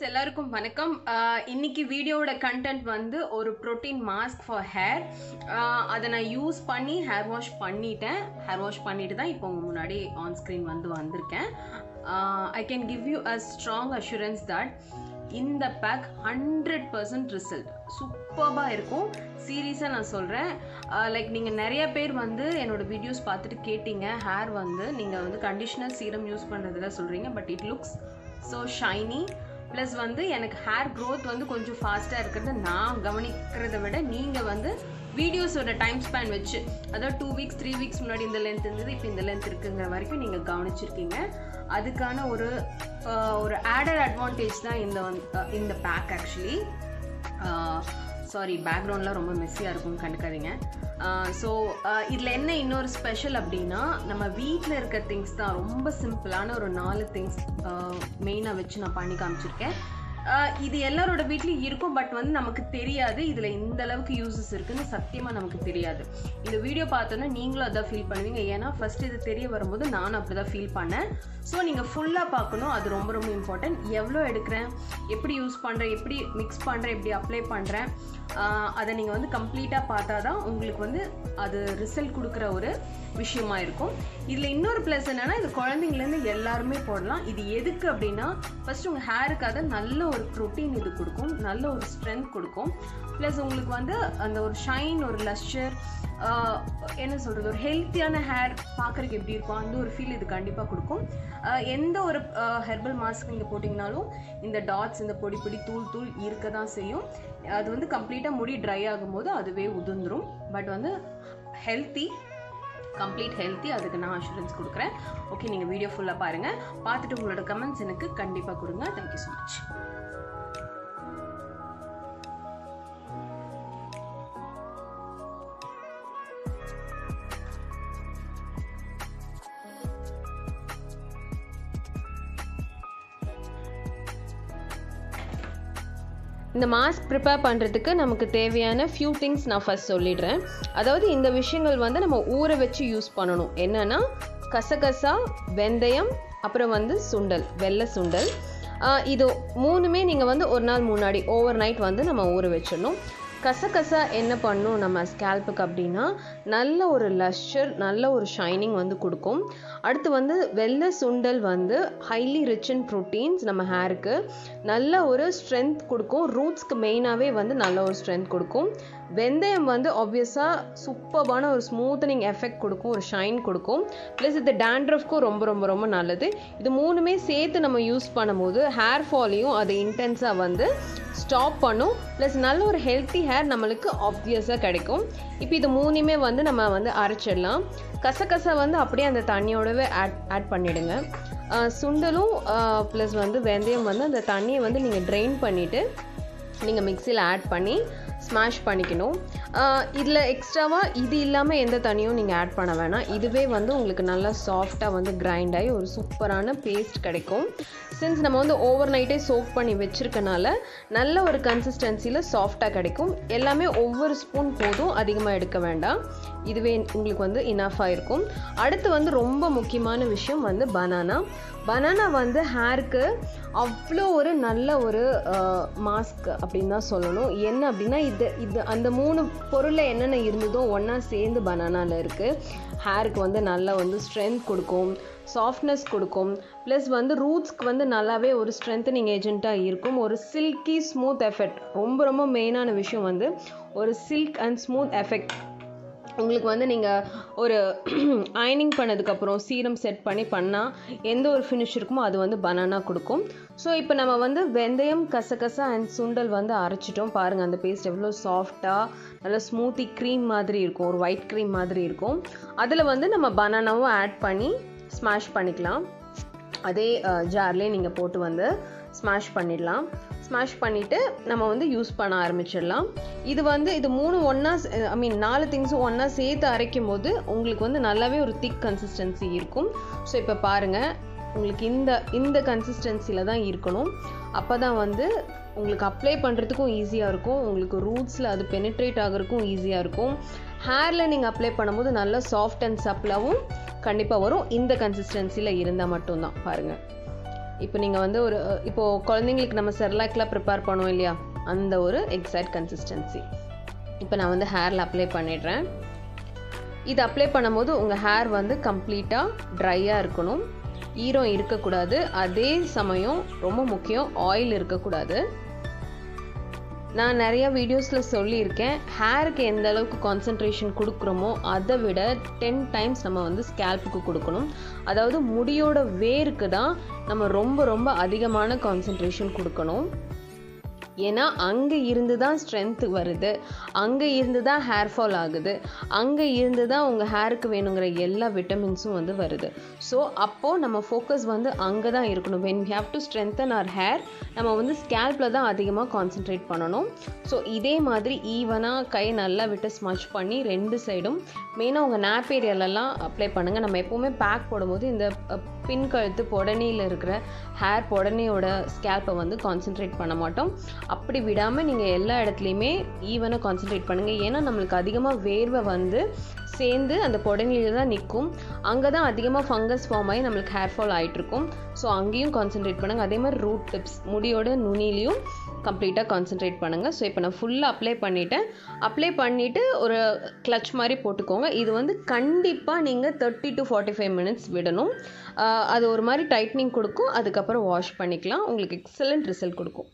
எல்லாருக்கும் வணக்கம் ஆஹ் இன்னைக்கு வீடியோவோட கண்டென்ட் வந்து ஒரு ப்ரோட்டீன் மாஸ்க் ஃபார் ஹேர் அதை நான் யூஸ் பண்ணி ஹேர் வாஷ் பண்ணிட்டேன் ஹேர் வாஷ் பண்ணிட்டு தான் இப்போ உங்கள் முன்னாடி ஆன் ஸ்க்ரீன் வந்து வந்திருக்கேன் I can give you a strong assurance that இந்த பேக் ஹண்ட்ரட் பர்சன்ட் ரிசல்ட் சூப்பராக இருக்கும் சீரியஸாக நான் சொல்கிறேன் லைக் நீங்கள் நிறைய பேர் வந்து என்னோட வீடியோஸ் பார்த்துட்டு கேட்டீங்க ஹேர் வந்து நீங்கள் வந்து கண்டிஷனர் சீரம் யூஸ் பண்ணுறதுல சொல்கிறீங்க but it looks so shiny plus வந்து எனக்கு ஹேர் க்ரோத் வந்து கொஞ்சம் ஃபாஸ்ட்டாக இருக்கிறத நான் கவனிக்கிறத விட நீங்கள் வந்து வீடியோஸோட டைம் ஸ்பேன் வச்சு அதாவது டூ வீக்ஸ் த்ரீ வீக்ஸ் முன்னாடி இந்த லென்த் இருந்தது இப்போ இந்த லென்த் இருக்குங்கிற வரைக்கும் நீங்கள் கவனிச்சிருக்கீங்க அதுக்கான ஒரு ஆஹ், ஒரு ஆடட் அட்வான்டேஜ் தான் இந்த வந்து அஹ், இந்த பேக் ஆக்சுவலி சாரி பேக்ரவுண்ட்லாம் ரொம்ப மெஸ்ஸியாக இருக்கும் கண்டுக்காதீங்க ஸோ இதில் என்ன இன்னொரு ஸ்பெஷல் அப்படின்னா நம்ம வீட்டில் இருக்க திங்ஸ் தான் ரொம்ப சிம்பிளான ஒரு நாலு திங்ஸ் மெயினாக வச்சு நான் பண்ணி காமிச்சிருக்கேன் ஆஹ் இது எல்லாரோட வீட்லேயும் இருக்கும் பட் வந்து நமக்கு தெரியாது இதில் இந்த அளவுக்கு யூசஸ் இருக்குன்னு சத்தியமாக நமக்கு தெரியாது இந்த வீடியோ பார்த்தோன்னா நீங்களும் அதான் ஃபீல் பண்ணுவீங்க ஏன்னா ஃபர்ஸ்ட் இது தெரிய வரும்போது நானும் அப்படி தான் ஃபீல் பண்ணேன் ஸோ நீங்கள் ஃபுல்லாக பார்க்கணும் அது ரொம்ப ரொம்ப இம்பார்ட்டன்ட் எவ்வளோ எடுக்கிறேன் எப்படி யூஸ் பண்ணுறேன் எப்படி மிக்ஸ் பண்ணுறேன் எப்படி அப்ளை பண்ணுறேன் அதை நீங்கள் வந்து கம்ப்ளீட்டாக பார்த்தா தான் உங்களுக்கு வந்து அது ரிசல்ட் கொடுக்குற ஒரு விஷயமா இருக்கும் இதில் இன்னொரு ப்ளஸ் என்னன்னா இது குழந்தைங்கலேருந்து எல்லாருமே போடலாம் இது எதுக்கு அப்படின்னா ஃபர்ஸ்ட் உங்கள் ஹேருக்காக நல்ல ஒரு ப்ரோட்டீன் இது கொடுக்கும் நல்ல ஒரு ஸ்ட்ரென்த் கொடுக்கும் ப்ளஸ் உங்களுக்கு வந்து அந்த ஒரு ஷைன் ஒரு லஸ்டர் என்ன சொல்கிறது ஒரு ஹெல்த்தியான ஹேர் பார்க்குறதுக்கு எப்படி இருக்கும் அந்த ஒரு ஃபீல் இது கண்டிப்பாக கொடுக்கும் ஆஹ் எந்த ஒரு ஹெர்பல் மாஸ்க் நீங்கள் போட்டிங்கனாலும் இந்த டாட்ஸ் இந்த பொடி பொடி தூள் தூள் இருக்க தான் செய்யும் அது வந்து கம்ப்ளீட்டாக முடி ட்ரை ஆகும்போது அதுவே உதிர்ந்துரும் பட் வந்து ஹெல்த்தி கம்ப்ளீட் ஹெல்த்தி அதுக்கு நான் அஷூரன்ஸ் கொடுக்குறேன் ஓகே நீங்கள் வீடியோ ஃபுல்லாக பாருங்கள் பார்த்துட்டு உங்களோட கமெண்ட்ஸ் எனக்கு கண்டிப்பாக கொடுங்க தேங்க்யூ ஸோ மச் இந்த மாஸ்க் ப்ரிப்பேர் பண்ணுறதுக்கு நமக்கு தேவையான ஃபியூ திங்ஸ் நான் ஃபர்ஸ்ட் சொல்லிடுறேன் அதாவது இந்த விஷயங்கள் வந்து நம்ம ஊற வச்சு யூஸ் பண்ணணும் என்னன்னா கசகசா வெந்தயம் அப்புறம் வந்து சுண்டல் வெள்ளை சுண்டல் ஆஹ் இது மூணுமே நீங்கள் வந்து ஒரு நாள் முன்னாடி ஓவர் நைட் வந்து நம்ம ஊற வச்சிடணும் கசகசா என்ன பண்ணும் நம்ம ஸ்கேல்புக்கு அப்படின்னா நல்ல ஒரு லஷ்ஷர் நல்ல ஒரு ஷைனிங் வந்து கொடுக்கும் அடுத்து வந்து வெள்ளை சுண்டல் வந்து ஹைலி ரிச் இன் ப்ரோட்டீன்ஸ் நம்ம ஹேருக்கு நல்ல ஒரு ஸ்ட்ரென்த் கொடுக்கும் ரூட்ஸ்க்கு மெயினாகவே வந்து நல்ல ஒரு ஸ்ட்ரென்த் கொடுக்கும் வெந்தயம் வந்து ஆப்வியஸாக சூப்பர்பான ஒரு ஸ்மூத்தனிங் எஃபெக்ட் கொடுக்கும் ஒரு ஷைன் கொடுக்கும் ப்ளஸ் இது டேண்ட்ரஃப்க்கும் ரொம்ப ரொம்ப ரொம்ப நல்லது இது மூணுமே சேர்த்து நம்ம யூஸ் பண்ணும்போது ஹேர் ஃபாலையும் அது இன்டென்ஸாக வந்து ஸ்டாப் பண்ணும் ப்ளஸ் நல்ல ஒரு ஹெல்த்தி ஹேர் நம்மளுக்கு ஆப்வியஸாக கிடைக்கும் இப்போ இது மூணுமே வந்து நம்ம வந்து அரைச்சிடலாம் கசகசா வந்து அப்படியே அந்த தண்ணியோடவே ஆட் ஆட் பண்ணிடுங்க ஆஹ் சுண்டலும் ப்ளஸ் வந்து வெந்தயம் வந்து அந்த தண்ணியை வந்து நீங்கள் ட்ரெயின் பண்ணிவிட்டு நீங்கள் மிக்சியில் ஆட் பண்ணி ஸ்மாஷ் பண்ணிக்கணும் இதில் எக்ஸ்ட்ராவாக இது இல்லாமல் எந்த தண்ணியும் நீங்கள் ஆட் பண்ண வேணாம் இதுவே வந்து உங்களுக்கு நல்லா சாஃப்டாக வந்து கிரைண்ட் ஆகி ஒரு சூப்பரான பேஸ்ட் கிடைக்கும் சின்ஸ் நம்ம வந்து ஓவர் நைட்டே சோக் பண்ணி வச்சுருக்கனால நல்ல ஒரு கன்சிஸ்டன்சியில் சாஃப்டாக கிடைக்கும் எல்லாமே ஒவ்வொரு ஸ்பூன் போதும் அதிகமாக எடுக்க வேண்டாம் இதுவே உங்களுக்கு வந்து இனஃபாக இருக்கும் அடுத்து வந்து ரொம்ப முக்கியமான விஷயம் வந்து பனானா பனானா வந்து ஹேருக்கு அவ்வளோ ஒரு நல்ல ஒரு மாஸ்க் அப்படின்னு தான் சொல்லணும் என்ன அப்படின்னா இது இது அந்த மூணு பொருளில் என்னென்ன இருந்ததோ ஒன்றா சேர்ந்து பனானாவில் இருக்குது ஹேருக்கு வந்து நல்லா வந்து ஸ்ட்ரென்த் கொடுக்கும் சாஃப்ட்னஸ் கொடுக்கும் ப்ளஸ் வந்து ரூட்ஸ்க்கு வந்து நல்லாவே ஒரு ஸ்ட்ரென்தனிங் ஏஜென்ட்டாக இருக்கும் ஒரு சில்கி ஸ்மூத் எஃபெக்ட் ரொம்ப ரொம்ப மெயினான விஷயம் வந்து ஒரு சில்க் அண்ட் ஸ்மூத் எஃபெக்ட் உங்களுக்கு வந்து நீங்கள் ஒரு அயனிங் பண்ணதுக்கப்புறம் சீரம் செட் பண்ணி பண்ணால் எந்த ஒரு ஃபினிஷ் இருக்குமோ அது வந்து பனானா கொடுக்கும் ஸோ இப்போ நம்ம வந்து வெந்தயம் கசகசா அண்ட் சுண்டல் வந்து அரைச்சிட்டோம் பாருங்கள் அந்த பேஸ்ட் எவ்வளோ சாஃப்டாக நல்லா ஸ்மூத்தி க்ரீம் மாதிரி இருக்கும் ஒரு ஒயிட் க்ரீம் மாதிரி இருக்கும் அதில் வந்து நம்ம பனானாவும் ஆட் பண்ணி ஸ்மாஷ் பண்ணிக்கலாம் அதே ஜார்லேயே நீங்கள் போட்டு வந்து ஸ்மாஷ் பண்ணிடலாம் ஸ்மாஷ் பண்ணிவிட்டு நம்ம வந்து யூஸ் பண்ண ஆரம்பிச்சிடலாம் இது வந்து இது மூணு ஒன்றா ஐ மீன் நாலு திங்ஸும் ஒன்றா சேர்த்து அரைக்கும் போது உங்களுக்கு வந்து நல்லாவே ஒரு திக் கன்சிஸ்டன்சி இருக்கும் ஸோ இப்போ பாருங்கள் உங்களுக்கு இந்த இந்த கன்சிஸ்டன்சியில் தான் இருக்கணும் அப்போ தான் வந்து உங்களுக்கு அப்ளை பண்ணுறதுக்கும் ஈஸியாக இருக்கும் உங்களுக்கு ரூட்ஸில் அது பெனிட்ரேட் ஆகிறதுக்கும் ஈஸியாக இருக்கும் ஹேரில் நீங்கள் அப்ளை பண்ணும்போது நல்லா சாஃப்ட் அண்ட் சப்ளாவும் கண்டிப்பாக வரும் இந்த கன்சிஸ்டன்சியில் இருந்தால் மட்டும்தான் பாருங்கள் இப்போ நீங்கள் வந்து ஒரு இப்போது குழந்தைங்களுக்கு நம்ம செர்லாக்லாம் ப்ரிப்பேர் பண்ணுவோம் இல்லையா அந்த ஒரு எக்ஸாக்ட் கன்சிஸ்டன்சி இப்போ நான் வந்து ஹேரில் அப்ளை பண்ணிடுறேன் இது அப்ளை பண்ணும்போது உங்கள் ஹேர் வந்து கம்ப்ளீட்டாக ட்ரையாக இருக்கணும் ஈரம் இருக்கக்கூடாது அதே சமயம் ரொம்ப முக்கியம் ஆயில் இருக்கக்கூடாது நான் நிறைய வீடியோஸில் சொல்லியிருக்கேன் ஹேருக்கு எந்த அளவுக்கு கான்சன்ட்ரேஷன் கொடுக்குறோமோ அதை விட டென் டைம்ஸ் நம்ம வந்து ஸ்கேல்ப்புக்கு கொடுக்கணும் அதாவது முடியோட வேருக்கு தான் நம்ம ரொம்ப ரொம்ப அதிகமான கான்சன்ட்ரேஷன் கொடுக்கணும் ஏன்னா அங்கே இருந்து தான் ஸ்ட்ரென்த் வருது அங்கே இருந்து தான் ஹேர் ஃபால் ஆகுது அங்கே இருந்து தான் உங்கள் ஹேருக்கு வேணுங்கிற எல்லா விட்டமின்ஸும் வந்து வருது ஸோ அப்போது நம்ம ஃபோக்கஸ் வந்து அங்கே தான் இருக்கணும் when we have to strengthen our hair நம்ம வந்து ஸ்கேல்பில் தான் அதிகமாக கான்சென்ட்ரேட் பண்ணணும் ஸோ இதே மாதிரி ஈவனாக கை நல்லா விட்டு ஸ்மச் பண்ணி ரெண்டு சைடும் மெயினாக உங்கள் நேப் ஏரியாலலாம் அப்ளை பண்ணுங்கள் நம்ம எப்போவுமே பேக் போடும்போது இந்த பின் கழுத்து பொடனியில் இருக்கிற ஹேர் பொடனியோட ஸ்கேல்ப்பை வந்து கான்சென்ட்ரேட் பண்ண மாட்டோம் அப்படி விடாமல் நீங்கள் எல்லா இடத்துலையுமே ஈவனாக கான்சென்ட்ரேட் பண்ணுங்கள் ஏன்னா நம்மளுக்கு அதிகமாக வேர்வை வந்து சேர்ந்து அந்த பொடனியில் தான் நிற்கும் அங்கே தான் அதிகமாக ஃபங்கஸ் ஃபார்ம் ஆகி நம்மளுக்கு ஹேர் ஃபால் ஆகிட்டுருக்கும் ஸோ அங்கேயும் கான்சென்ட்ரேட் பண்ணுங்கள் அதே மாதிரி ரூட் டிப்ஸ் முடியோட நுனிலையும் கம்ப்ளீட்டாக கான்சென்ட்ரேட் பண்ணுங்கள் ஸோ இப்போ நான் ஃபுல்லாக அப்ளை பண்ணிவிட்டேன் அப்ளை பண்ணிவிட்டு ஒரு கிளச் மாதிரி போட்டுக்கோங்க இது வந்து கண்டிப்பாக நீங்கள் thirty to forty five minutes விடணும் அது ஒரு மாதிரி டைட்னிங் கொடுக்கும் அதுக்கப்புறம் வாஷ் பண்ணிக்கலாம் உங்களுக்கு எக்ஸலண்ட் ரிசல்ட் கொடுக்கும்